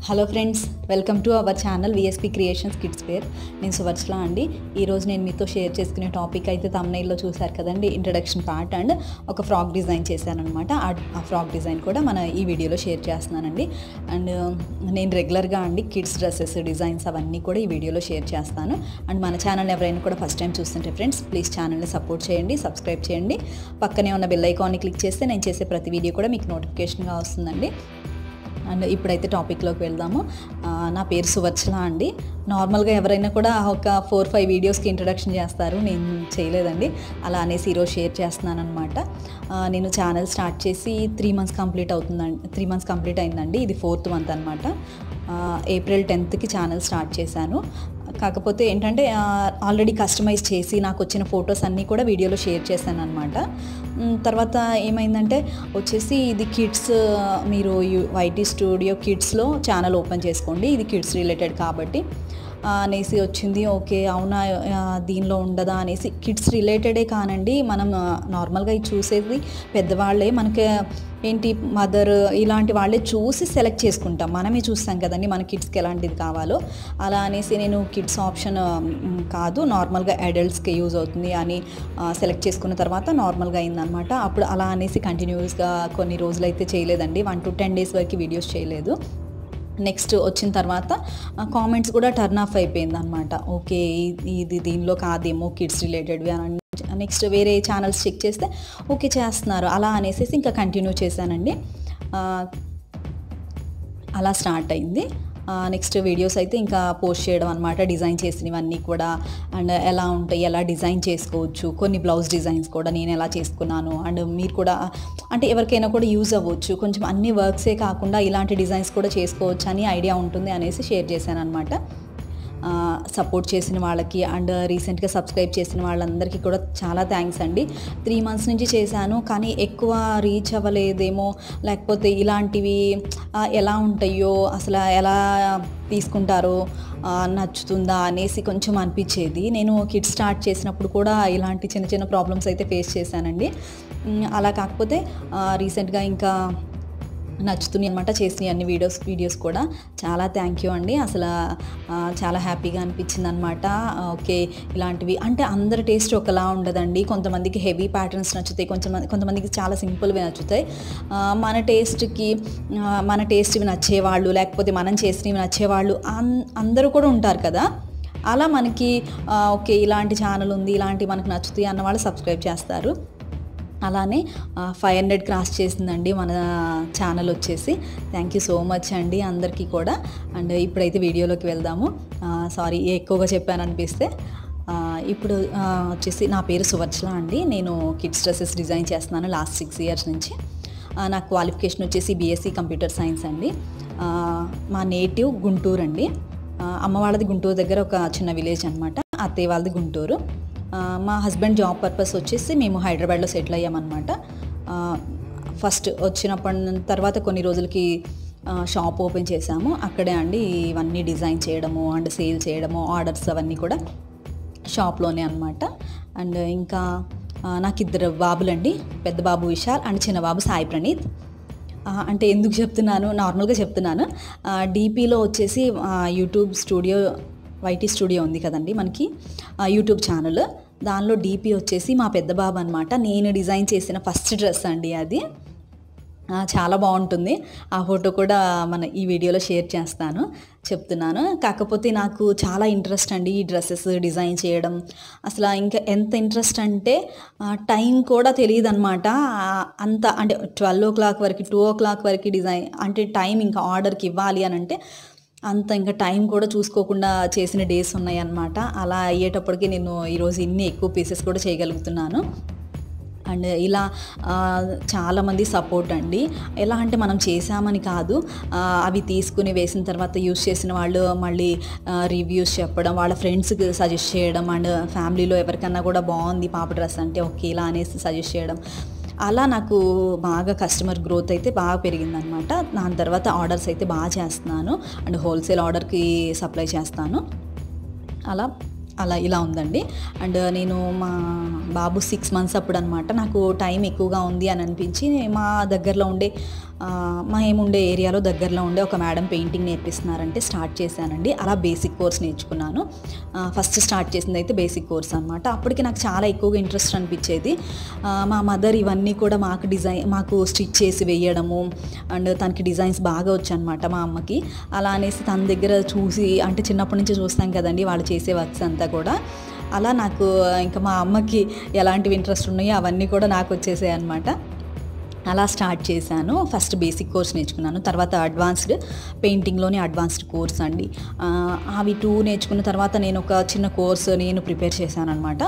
hello friends welcome to our channel VSP creations kids where నేను సువర్చల అండి ఈరోజు నేను మీతో షేర్ చేసుకునే టాపిక్ అయితే తమ్నైల్లో చూశారు కదండి ఇంట్రడక్షన్ పార్ట్ అండ్ ఒక ఫ్రాక్ డిజైన్ చేశానమాట ఆ ఫ్రాక్ డిజైన్ కూడా మన ఈ వీడియోలో షేర్ చేస్తున్నానండి అండ్ నేను రెగ్యులర్గా అండి కిడ్స్ డ్రెస్సెస్ డిజైన్స్ అవన్నీ కూడా ఈ వీడియోలో షేర్ చేస్తాను అండ్ మన ఛానల్ ఎవరైనా కూడా ఫస్ట్ టైం చూస్తుంటే ఫ్రెండ్స్ ప్లీజ్ ఛానల్ని సపోర్ట్ చేయండి సబ్స్క్రైబ్ చేయండి పక్కనే ఉన్న బెల్ ఐకాన్ని క్లిక్ చేస్తే నేను చేసే ప్రతి వీడియో కూడా మీకు నోటిఫికేషన్గా వస్తుందండి అండ్ ఇప్పుడైతే టాపిక్లోకి వెళ్దాము ఆ, నా పేరు సువర్చల అండి నార్మల్గా ఎవరైనా కూడా ఒక ఫోర్ ఫైవ్ వీడియోస్కి ఇంట్రడక్షన్ చేస్తారు నేను చేయలేదండి అలా అనేసి ఈరోజు షేర్ చేస్తున్నాను అనమాట నేను ఛానల్ స్టార్ట్ చేసి త్రీ మంత్స్ కంప్లీట్ అవుతుందండి త్రీ మంత్స్ కంప్లీట్ అయిందండి ఇది ఫోర్త్ మంత్ అనమాట ఏప్రిల్ టెన్త్కి ఛానల్ స్టార్ట్ చేశాను కాకపోతే ఏంటంటే ఆల్రెడీ కస్టమైజ్ చేసి నాకు వచ్చిన ఫొటోస్ అన్నీ కూడా వీడియోలో షేర్ చేశాను అనమాట తర్వాత ఏమైందంటే వచ్చేసి ఇది కిడ్స్ మీరు వైటీ స్టూడియో కిడ్స్లో ఛానల్ ఓపెన్ చేసుకోండి ఇది కిడ్స్ రిలేటెడ్ కాబట్టి ఆ, అనేసి వచ్చింది ఓకే అవునా ఆ, దీనిలో ఉండదా అనేసి కిడ్స్ రిలేటెడే కానండి మనం ఆ, నార్మల్గా ఇది చూసేది పెద్దవాళ్ళే మనకి ఏంటి మదర్ ఇలాంటి వాళ్ళే చూసి సెలెక్ట్ చేసుకుంటాం మనమే చూస్తాం కదండి మన కిడ్స్కి ఎలాంటిది కావాలో అలా అనేసి నేను కిడ్స్ ఆప్షన్ మ్, కాదు నార్మల్గా అడల్ట్స్కి యూజ్ అవుతుంది అని సెలెక్ట్ చేసుకున్న తర్వాత నార్మల్గా అయిందనమాట అప్పుడు అలా అనేసి కంటిన్యూస్గా కొన్ని రోజులు అయితే చేయలేదండి వన్ టు టెన్ డేస్ వరకు వీడియోస్ చేయలేదు నెక్స్ట్ వచ్చిన తర్వాత కామెంట్స్ కూడా టర్న్ ఆఫ్ అయిపోయింది అనమాట ఓకే ఇది దీనిలో కాదేమో కిడ్స్ రిలేటెడ్వి అని నెక్స్ట్ వేరే ఛానల్స్ చెక్ చేస్తే ఓకే చేస్తున్నారు అలా అనేసి ఇంకా కంటిన్యూ చేశానండి ఆ, అలా స్టార్ట్ అయింది నెక్స్ట్ వీడియోస్ అయితే ఇంకా పోస్ట్ చేయడం అనమాట డిజైన్ చేసినవన్నీ కూడా అండ్ ఎలా ఉంటాయి ఎలా డిజైన్ చేసుకోవచ్చు కొన్ని బ్లౌజ్ డిజైన్స్ కూడా నేను ఎలా చేసుకున్నాను అండ్ మీరు కూడా అంటే ఎవరికైనా కూడా యూజ్ అవ్వచ్చు కొంచెం అన్ని వర్క్సే కాకుండా ఇలాంటి డిజైన్స్ కూడా చేసుకోవచ్చు అని ఐడియా ఉంటుంది అనేసి షేర్ చేశాను అనమాట సపోర్ట్ చేసిన వాళ్ళకి అండ్ రీసెంట్గా సబ్స్క్రైబ్ చేసిన వాళ్ళందరికీ కూడా చాలా థ్యాంక్స్ అండి త్రీ మంత్స్ నుంచి చేశాను కానీ ఎక్కువ రీచ్ అవ్వలేదేమో లేకపోతే ఇలాంటివి ఆ, ఎలా ఉంటాయో అసలు ఎలా తీసుకుంటారో ఆ, నచ్చుతుందా అనేసి కొంచెం అనిపించేది నేను కిడ్స్ స్టార్ట్ చేసినప్పుడు కూడా ఇలాంటి చిన్న చిన్న ప్రాబ్లమ్స్ అయితే ఫేస్ చేశానండి ఉమ్, అలా కాకపోతే రీసెంట్గా ఇంకా నచ్చుతున్నాయి అనమాట చేసినాయి అన్ని వీడియోస్ వీడియోస్ కూడా చాలా థ్యాంక్ యూ అండి అసలు ఆ, చాలా హ్యాపీగా అనిపించింది అనమాట ఓకే ఇలాంటివి అంటే అందరి టేస్ట్ ఒకలా ఉండదండి కొంతమందికి హెవీ ప్యాటర్న్స్ నచ్చుతాయి కొంచెం కొంతమందికి చాలా సింపుల్వి నచ్చుతాయి ఆ, మన టేస్ట్కి ఆ, మన టేస్ట్వి నచ్చేవాళ్ళు లేకపోతే మనం చేసినవి నచ్చేవాళ్ళు అన్- అందరూ కూడా ఉంటారు కదా అలా మనకి ఆ, ఓకే ఇలాంటి ఛానల్ ఉంది ఇలాంటి మనకు నచ్చుతాయి అన్న వాళ్ళు సబ్స్క్రైబ్ చేస్తారు అలానే ఫైవ్ హండ్రెడ్ క్రాస్ చేసిందండి మన ఛానల్ వచ్చేసి థ్యాంక్ యూ సో మచ్ అండి అందరికీ కూడా అండ్ ఇప్పుడైతే వీడియోలోకి వెళ్దాము సారీ ఎక్కువగా చెప్పాను అనిపిస్తే ఆ, ఇప్పుడు ఆ, వచ్చేసి నా పేరు సువర్చల అండి నేను కిడ్స్ డ్రెస్సెస్ డిజైన్ చేస్తున్నాను లాస్ట్ సిక్స్ ఇయర్స్ నుంచి ఆ, నా క్వాలిఫికేషన్ వచ్చేసి బీఎస్సీ కంప్యూటర్ సైన్స్ అండి ఆ, మా నేటివ్ గుంటూరు అండి ఆ, అమ్మ వాళ్ళది గుంటూరు దగ్గర ఒక చిన్న విలేజ్ అనమాట అత్తయ్య వాళ్ళది గుంటూరు ఆ, మా హస్బెండ్ జాబ్ పర్పస్ వచ్చేసి మేము హైదరాబాద్లో సెటిల్ అయ్యామన్నమాట ఆ, ఫస్ట్ వచ్చినప్పటి తర్వాత కొన్ని రోజులకి ఆ, షాప్ ఓపెన్ చేసాము అక్కడే అండి ఇవన్నీ డిజైన్ చేయడము అండ్ సేల్ చేయడము ఆర్డర్స్ అవన్నీ కూడా షాప్లోనే అనమాట అండ్ ఇంకా ఆ, నాకు ఇద్దరు బాబులండి పెద్ద బాబు విశాల్ అండ్ చిన్న బాబు సాయి ప్రణీత్ ఆ, అంటే ఎందుకు చెప్తున్నాను నార్మల్గా చెప్తున్నాను డీపీలో వచ్చేసి ఆ, యూట్యూబ్ స్టూడియో వైటీ స్టూడియో ఉంది కదండి మనకి ఆ, యూట్యూబ్ ఛానల్ దానిలో డీపీ వచ్చేసి మా పెద్ద బాబు అనమాట నేను డిజైన్ చేసిన ఫస్ట్ డ్రెస్ అండి అది ఆ, చాలా బాగుంటుంది ఆ ఫోటో కూడా మన ఈ వీడియోలో షేర్ చేస్తాను చెప్తున్నాను కాకపోతే నాకు చాలా ఇంట్రెస్ట్ అండి ఈ డ్రెస్సెస్ డిజైన్ చేయడం అసలు ఇంకా ఎంత ఇంట్రెస్ట్ అంటే ఆ, టైం కూడా తెలియదు అనమాట అంత అంటే ట్వెల్వ్ ఓ క్లాక్ వరకు టూ ఓ క్లాక్ వరకు డిజైన్ అంటే టైం ఇంకా ఆర్డర్కి ఇవ్వాలి అని అంటే అంత ఇంకా టైం కూడా చూసుకోకుండా చేసిన డేస్ ఉన్నాయి అన్నమాట అలా అయ్యేటప్పటికి నేను ఈరోజు ఇన్ని ఎక్కువ పీసెస్ కూడా చేయగలుగుతున్నాను అండ్ ఇలా ఆ, చాలామంది సపోర్ట్ అండి ఎలా అంటే మనం చేసామని కాదు ఆ, అవి తీసుకుని వేసిన తర్వాత యూస్ చేసిన వాళ్ళు మళ్ళీ రివ్యూస్ చెప్పడం వాళ్ళ ఫ్రెండ్స్కి సజెస్ట్ చేయడం అండ్ ఫ్యామిలీలో ఎవరికన్నా కూడా బాగుంది పాప డ్రెస్ అంటే ఓకే ఇలా అనేసి సజెస్ట్ చేయడం అలా నాకు బాగా కస్టమర్ గ్రోత్ అయితే బాగా పెరిగిందనమాట దాని తర్వాత ఆర్డర్స్ అయితే బాగా చేస్తున్నాను అండ్ హోల్సేల్ ఆర్డర్కి సప్లై చేస్తాను అలా అలా ఇలా ఉందండి అండ్ నేను మా బాబు సిక్స్ మంత్స్ అప్పుడు అనమాట నాకు టైం ఎక్కువగా ఉంది అని అనిపించి మా దగ్గరలో ఉండే ఆ, మా ఏముండే ఏరియాలో దగ్గరలో ఉండే ఒక మేడం పెయింటింగ్ నేర్పిస్తున్నారంటే స్టార్ట్ చేశానండి అలా బేసిక్ కోర్స్ నేర్చుకున్నాను ఆ, ఫస్ట్ స్టార్ట్ చేసింది అయితే బేసిక్ కోర్స్ అనమాట అప్పటికి నాకు చాలా ఎక్కువగా ఇంట్రెస్ట్ అనిపించేది ఆ, మా మదర్ ఇవన్నీ కూడా మాకు డిజైన్ మాకు స్టిచ్ చేసి వేయడము అండ్ తనకి డిజైన్స్ బాగా వచ్చనమాట మా అమ్మకి అలా అనేసి తన దగ్గర చూసి అంటే చిన్నప్పటి నుంచి చూస్తాం కదండి వాళ్ళు చేసే వర్క్స్ అంతా కూడా అలా నాకు ఇంకా మా అమ్మకి ఎలాంటివి ఇంట్రెస్ట్ ఉన్నాయో అవన్నీ కూడా నాకు వచ్చేసాయి అనమాట అలా స్టార్ట్ చేశాను ఫస్ట్ బేసిక్ కోర్స్ నేర్చుకున్నాను తర్వాత అడ్వాన్స్డ్ పెయింటింగ్లోనే అడ్వాన్స్డ్ కోర్స్ అండి ఆ, అవి టూ నేర్చుకున్న తర్వాత నేను ఒక చిన్న కోర్స్ నేను ప్రిపేర్ చేశాను అనమాట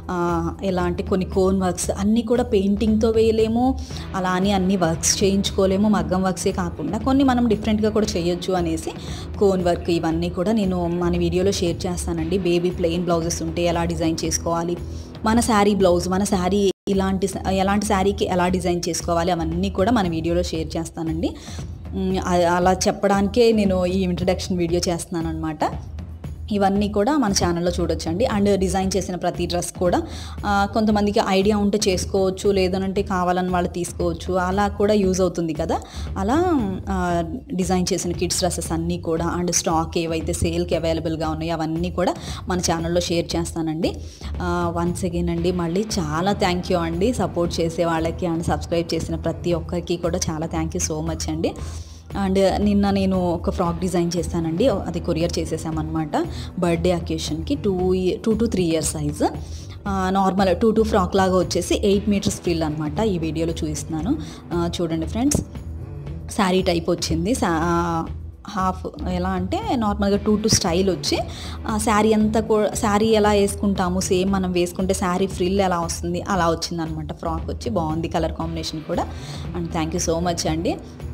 ఎలా అంటే కొన్ని కోన్ వర్క్స్ అన్నీ కూడా పెయింటింగ్తో వేయలేము అలా అని అన్ని వర్క్స్ చేయించుకోలేము మగ్గం వర్క్సే కాకుండా కొన్ని మనం డిఫరెంట్గా కూడా చేయొచ్చు అనేసి కోన్ వర్క్ ఇవన్నీ కూడా నేను మన వీడియోలో షేర్ చేస్తానండి బేబీ ప్లెయిన్ బ్లౌజెస్ ఉంటే ఎలా డిజైన్ చేసుకోవాలి మన శారీ బ్లౌజ్ మన శారీ ఇలాంటి స- ఎలాంటి శారీకి ఎలా డిజైన్ చేసుకోవాలి అవన్నీ కూడా మన వీడియోలో షేర్ చేస్తానండి మ్, అ- అలా చెప్పడానికే నేను ఈ ఇంట్రడక్షన్ వీడియో చేస్తున్నాను అనమాట ఇవన్నీ కూడా మన ఛానల్లో చూడొచ్చండి అండ్ డిజైన్ చేసిన ప్రతి డ్రెస్ కూడా ఆ, కొంతమందికి ఐడియా ఉంటే చేసుకోవచ్చు లేదనంటే కావాలని వాళ్ళు తీసుకోవచ్చు అలా కూడా యూజ్ అవుతుంది కదా అలా ఆ, డిజైన్ చేసిన కిడ్స్ డ్రెస్సెస్ అన్నీ కూడా అండ్ స్టాక్ ఏవైతే సేల్కి అవైలబుల్గా ఉన్నాయో అవన్నీ కూడా మన ఛానల్లో షేర్ చేస్తానండి వన్స్ అగైన్ అండి మళ్ళీ చాలా థ్యాంక్ యూ అండి సపోర్ట్ చేసే వాళ్ళకి అండ్ సబ్స్క్రైబ్ చేసిన ప్రతి ఒక్కరికి కూడా చాలా థ్యాంక్ యూ సో మచ్ అండి అండ్ నిన్న నేను ఒక ఫ్రాక్ డిజైన్ చేశానండి అది కొరియర్ చేసేసామన్నమాట బర్త్డే అకేషన్కి two two to three years size normal two two frock లాగా వచ్చేసి ఎయిట్ మీటర్స్ ఫ్రిల్ అనమాట ఈ వీడియోలో చూపిస్తున్నాను ఆ, చూడండి ఫ్రెండ్స్ శారీ టైప్ వచ్చింది శా- హాఫ్ ఎలా అంటే నార్మల్గా టూ టు స్టైల్ వచ్చి ఆ శారీ అంతా కూడా శారీ ఎలా వేసుకుంటాము సేమ్ మనం వేసుకుంటే శారీ ఫ్రిల్ ఎలా వస్తుంది అలా వచ్చింది అనమాట ఫ్రాక్ వచ్చి బాగుంది కలర్ కాంబినేషన్ కూడా and thank you so much అండి